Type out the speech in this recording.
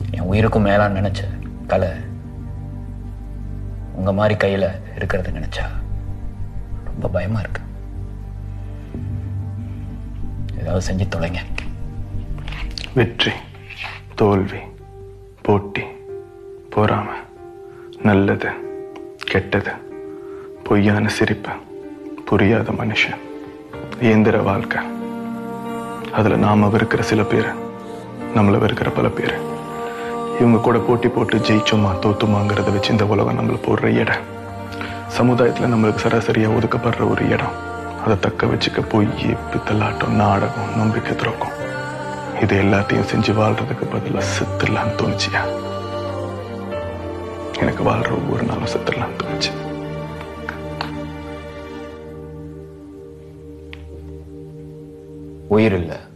என் உயிருக்கும் மேலான்னு நினைச்ச கலை உங்க மாதிரி கையில இருக்கிறது நினைச்சா ரொம்ப பயமா இருக்கு ஏதாவது செஞ்சு தொலைங்க வெற்றி தோல்வி போட்டி பொறாமை நல்லது கெட்டது பொய்யான சிரிப்பு புரியாத மனுஷன் இயந்திர வாழ்க்கை அதுல நாம வெறுக்கிற சில பேர் நம்மள வெறுக்கிற பல பேர் இவங்க கூட போட்டி போட்டு ஜெயிச்சோமா தோத்துமாங்கிறத வச்சு இந்த உலகம் நம்மள போடுற இடம் சமுதாயத்துல நம்மளுக்கு சராசரியா ஒதுக்கப்படுற ஒரு இடம் அதை தக்க வச்சுக்க பொய் பித்தலாட்டம் நாடகம் நம்பிக்கை துறக்கும் இது எல்லாத்தையும் செஞ்சு வாழ்றதுக்கு பதிலா செத்துடலான்னு தோணுச்சியா எனக்கு வாழ்ற ஒவ்வொரு நாளும் செத்துடலான்னு தோணுச்சு உயிர் இல்லை